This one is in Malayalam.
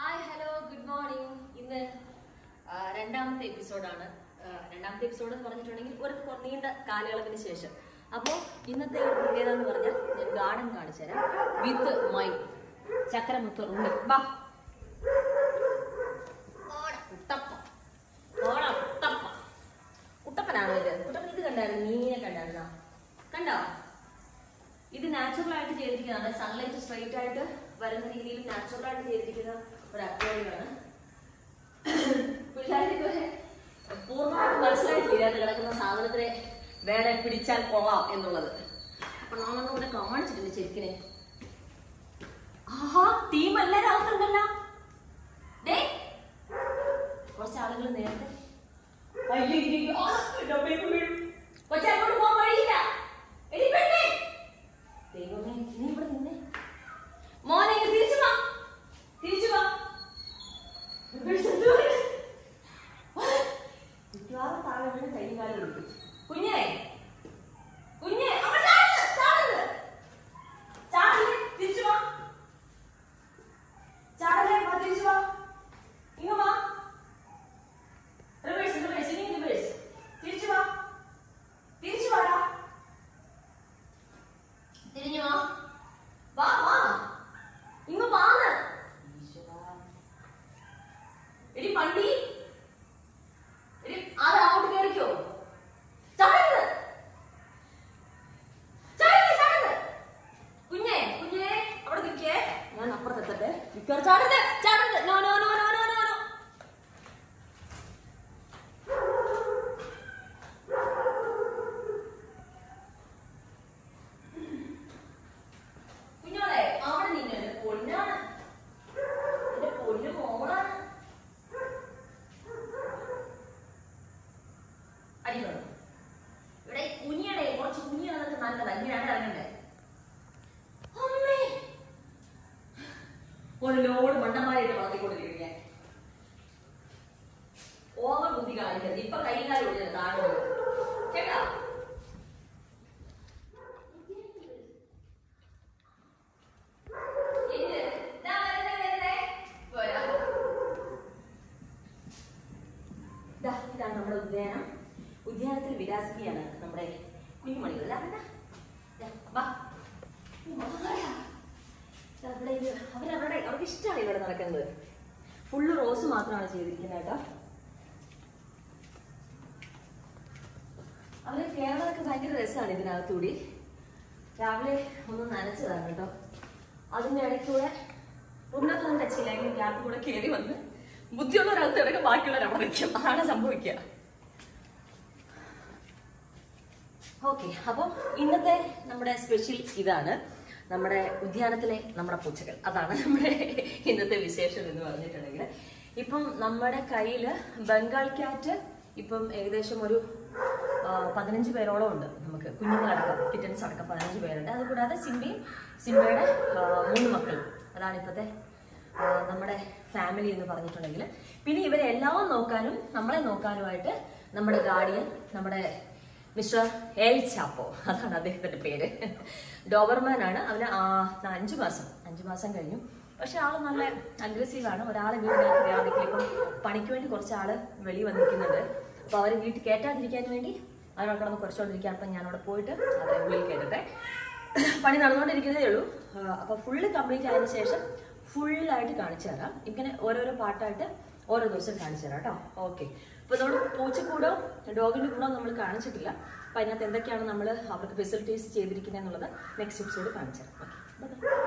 ഹായ് ഹലോ ഗുഡ് മോർണിംഗ് ഇന്ന് ആ, രണ്ടാമത്തെ എപ്പിസോഡാണ് ആ, രണ്ടാമത്തെ എപ്പിസോഡ് എന്ന് പറഞ്ഞിട്ടുണ്ടെങ്കിൽ ഒരു കൊ- നീണ്ട കാലയളവിന് ശേഷം അപ്പോൾ ഇന്നത്തെ ഒരു പ്രത്യേകത എന്ന് പറഞ്ഞാൽ ഞാൻ ഗാർഡൻ കാണിച്ചു തരാം വിത്ത് മൈ ചക്കരമുത്ത് ഉണ്ണി ബാ ഓടാ, കുട്ടപ്പ ഓടാ, കുട്ടപ്പ കുട്ടപ്പനാണോ ഇത് കുട്ടപ്പൻ ഇത് കണ്ടായിരുന്നു മീനിനെ കണ്ടായിരുന്നോ കണ്ടോ ഇത് നാച്ചുറൽ ആയിട്ട് ചെയ്തിരിക്കുന്നതാണ് സൺലൈറ്റ് സ്ട്രൈറ്റ് ആയിട്ട് വരുന്ന രീതിയിൽ നാച്ചുറൽ ആയിട്ട് ചെയ്തിരിക്കുന്ന ഒരു അക്വേറിയമാണ് പിള്ളേർക്ക് പൂർണ്ണമായിട്ട് മനസ്സിലായിട്ടില്ല ഇതിനകത്ത് കിടക്കുന്ന സാധനത്തിനെ വേറെ പിടിച്ചാൽ കൊള്ളാം എന്നുള്ളത് അപ്പൊ നമ്മളൊന്നും ഇവിടെ കാണിച്ചിട്ടുണ്ട് ശരിക്കിനെ ആഹാ ടീം എല്ലാവരും അകത്തുണ്ടല്ലോ ദേ കുറച്ച് ആളുകൾ നേരത്തെ അയ്യോ, അയ്യോ, ആ, എൻ്റെ അമ്മേക്ക് വീഴും. കൊച്ചേ, അങ്ങോട്ട് പോകാൻ വഴിയില്ല എടി പെണ്ണേ ദൈവമേ നീ ഇവിടെ നിന്നേ മോനെ ഇങ്ങ് തിരിച്ചു വാ തിരിച്ചു വാ മിക്കവാറും താഴെ വീണ് കൈയും കാലും ഒടിക്കും. കുഞ്ഞേ കുഞ്ഞേ അവിടെ ചാടരുത്, ചാടരുത്. ചാടല്ലേ, തിരിച്ചു വാ ചാടല്ലേ, വാ, തിരിച്ചു വാ ഇങ്ങ് വാ റിവേഴ്സ് റിവേഴ്സ് ഇനി റിവേഴ്സ് തിരിച്ചു വാ തിരിച്ചു വാടാ തിരിഞ്ഞു വാ വാ വാ ഇങ്ങ് വാന്ന് ഈശ്വരാ. എടി പണ്ടി എടി ആരാ അങ്ങോട്ട് കേറിക്കോ ചാടരുത് ചാടരുത് ചാടരുത് കുഞ്ഞേ കുഞ്ഞേ അവിടെ നിൽക്കേ ഞാൻ അപ്പുറത്തെത്തട്ടെ നിൽക്കാറ് ചാടരുത് ചാടരുത് no no no no no no no കുഞ്ഞോളെ അവിടെ നിന്നെ എന്റെ പൊന്നാണ് എന്റെ പൊന്നു മോളാണ് അടിക്കണം ഇവിടെ ഈ കുഞ്ഞിയുടെ കുറച്ച് കുഞ്ഞികളൊക്കെ നല്ലതാ ഇങ്ങനെയാണ് ഇറങ്ങണ്ടേ അമ്മേ ഒരു ലോഡ് മണ്ടന്മാരായിട്ട് വളർത്തിക്കൊണ്ടിരിക്കുക ഓവർ ബുദ്ധി കാണിക്കരുത് ഇപ്പൊ കൈകാലം ഒഴിഞ്ഞത് താഴെ വീഴും. കേട്ടാ ഇത് ദാ വരുന്നേ വരുന്നേ പോരാ ദാ ഇതാണ് നമ്മുടെ ഉദ്യാനം ഉദ്യാനത്തിൽ വിരാസിക്കുകയാണ് നമ്മുടെ കുഞ്ഞുമണികൾ ദാ കണ്ടാ? ദാ, വാ. ഈ മഹാരാ. ദാ ഇവിടെ ഇത് അവരവരുടെ അവർക്ക് ഇഷ്ടമാണ് ഇവിടെ നടക്കുന്നത് ഫുള്ള് റോസ് മാത്രമാണ് ചെയ്തിരിക്കുന്നത് കേട്ടോ അവര് കേരളമൊക്കെ ഭയങ്കര രസമാണ് ഇതിനകത്തൂടി രാവിലെ ഒന്ന് നനച്ചതാണ് കേട്ടോ അതിന്റെ ഇടയ്ക്കൂടെ ഉന്നതൊന്നും ടച്ചില്ല എങ്കിൽ ഗ്യാപ്പ് കൂടെ കയറി വന്ന് ബുദ്ധിയുള്ളവരകത്ത് ഇടയ്ക്ക് ബാക്കിയുള്ളവർ അവിടെ നിൽക്കും അതാണ് സംഭവിക്കുക ഓക്കെ അപ്പം ഇന്നത്തെ നമ്മുടെ സ്പെഷ്യൽ ഇതാണ് നമ്മുടെ ഉദ്യാനത്തിലെ നമ്മുടെ പൂച്ചകൾ അതാണ് നമ്മുടെ ഇന്നത്തെ വിശേഷം എന്ന് പറഞ്ഞിട്ടുണ്ടെങ്കിൽ ഇപ്പം നമ്മുടെ കയ്യിൽ ബംഗാൾ ക്യാറ്റ് ഇപ്പം ഏകദേശം ഒരു ആ, പതിനഞ്ച് പേരോളം ഉണ്ട് നമുക്ക് കുഞ്ഞുങ്ങളടക്കം കിറ്റൻസ് അടക്കം പതിനഞ്ച് പേരുണ്ട് അതുകൂടാതെ സിംബയും സിംബയുടെ ആ, മൂന്ന് മക്കളും അതാണ് ഇപ്പോഴത്തെ ആ, നമ്മുടെ ഫാമിലി എന്ന് പറഞ്ഞിട്ടുണ്ടെങ്കിൽ പിന്നെ ഇവരെ എല്ലാം നോക്കാനും നമ്മളെ നോക്കാനുമായിട്ട് നമ്മുടെ ഗാർഡിയൻ നമ്മുടെ മിസ്റ്റർ എൽ ചാപ്പോ അതാണ് അദ്ദേഹത്തിന്റെ പേര് ഡോബർമാൻ ആണ് അവന് ആ, അഞ്ചു മാസം അഞ്ചു മാസം കഴിഞ്ഞു പക്ഷെ ആള് നല്ല അഗ്രസീവ് ആണ് ഒരാളെ വീടിനകത്ത് കയറാതിരിക്കും ഇപ്പം പണിക്ക് വേണ്ടി കുറച്ച് ആള് വെളി വന്നിരിക്കുന്നുണ്ട് അപ്പൊ അവരെ വീട്ടിൽ കയറ്റാതിരിക്കാൻ വേണ്ടി അവരോട് കിടന്ന് കുറച്ചുകൊണ്ടിരിക്കാൻ അപ്പം ഞാൻ അവിടെ പോയിട്ട് അവരെ ഉള്ളിൽ കയറ്റട്ടെ പണി നടന്നുകൊണ്ടിരിക്കുന്നതേ ഉള്ളൂ ആ, അപ്പൊ ഫുള്ള് കംപ്ലീറ്റ് ആയതിനു ശേഷം ഫുള്ളായിട്ട് കാണിച്ചു തരാം ഇങ്ങനെ ഓരോരോ പാട്ടായിട്ട് ഓരോ ദിവസം കാണിച്ചു തരാം കേട്ടോ ഓക്കെ അപ്പൊ നമ്മൾ പൂച്ചക്കൂടോ ഡോഗിന്റെ കൂടോ നമ്മൾ കാണിച്ചിട്ടില്ല അപ്പൊ അതിനകത്ത് എന്തൊക്കെയാണ് നമ്മൾ അവർക്ക് ഫെസിലിറ്റീസ് ചെയ്തിരിക്കുന്നത് എന്നുള്ളത് നെക്സ്റ്റ് എപ്പിസോഡ് കാണിച്ചു തരാം ഓക്കെ